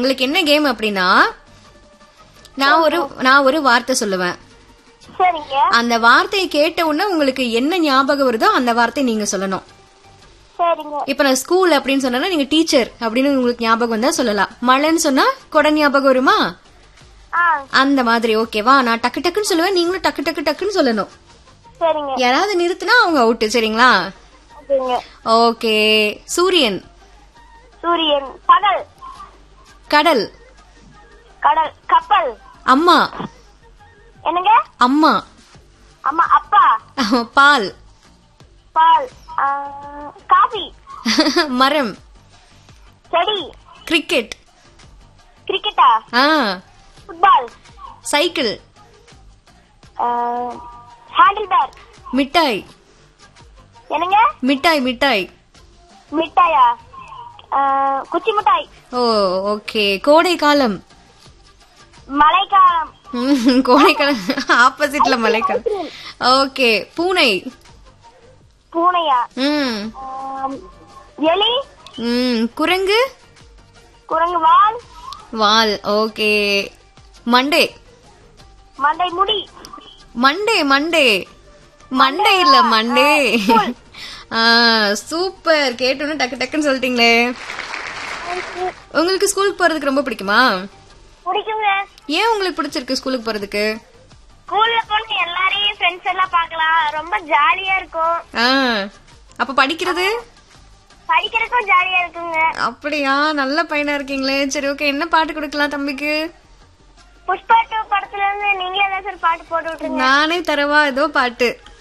உங்களுக்கு என்ன கேம் அப்படின்னா நான் ஒரு நான் ஒரு வார்த்தை சொல்லுவேன் சரிங்க அந்த வார்த்தையை கேட்ட உடனே உங்களுக்கு என்ன ஞாபகம் வருதோ அந்த வார்த்தையை நீங்க சொல்லணும் சரிங்க இப்ப நான் ஸ்கூல் அப்படின்னு சொன்னா நீங்க டீச்சர் அப்படின்னு உங்களுக்கு ஞாபகம் வந்தா சொல்லலாம் மழைன்னு சொன்னா கொடை ஞாபகம் வருமா ஆ அந்த மாதிரி ஓகேவா நான் டக்கு டக்குன்னு சொல்லுவேன் நீங்களும் டக்கு டக்கு டக்குன்னு சொல்லணும் சரிங்க யாராவது நிறுத்தினா அவங்க அவுட்டு சரிங்களா ஓகேங்க ஓகே சூரியன் சூரியன் பகல் கடல் கடல் கப்பல் அம்மா என்னங்க அம்மா அம்மா அப்பா பால் பால் ஆ, காபி மரம் செடி கிரிக்கெட் கிரிக்கெட்டா ஆ ஃபுட்பால் சைக்கிள் ஹேண்டில் பேர் மிட்டாய் என்னங்க மிட்டாய் மிட்டாய் மிட்டாயா ஆ, குச்சி மிட்டாய் ஓ ஓகே கோடை காலம் மழைக்காலம் ம், கோடை காலம் ஆப்போசிட்ல மழைக்காலம் ஓகே பூனை பூனையா ம் ஆம், எலி ம் குரங்கு குரங்கு வால் வால் ஓகே மண்டே மண்டை முடி மண்டே மண்டே மண்டே இல்ல மண்டே ஆ சூப்பர் கேட்டோன்னு டக்கு டக்குன்னு சொல்லிட்டீங்களே உங்களுக்கு ஸ்கூலுக்கு போறதுக்கு ரொம்ப பிடிக்குமா பிடிக்குங்க ஏன் உங்களுக்கு பிடிச்சிருக்கு ஸ்கூலுக்கு போறதுக்கு ஸ்கூல்ல போன எல்லாரையும் ஃப்ரெண்ட்ஸ் எல்லாம் பார்க்கலாம் ரொம்ப ஜாலியா இருக்கும் ஆ அப்ப படிக்கிறது படிக்கிறதுக்கும் ஜாலியா இருக்குங்க அப்படியா நல்ல பையனா இருக்கீங்களே சரி ஓகே என்ன பாட்டு கொடுக்கலாம் தம்பிக்கு புஷ்பா டூ படத்துல இருந்து நீங்களே ஏதாச்சும் ஒரு பாட்டு போட்டு விட்டுருங்க நானே தரவா ஏதோ பாட்டு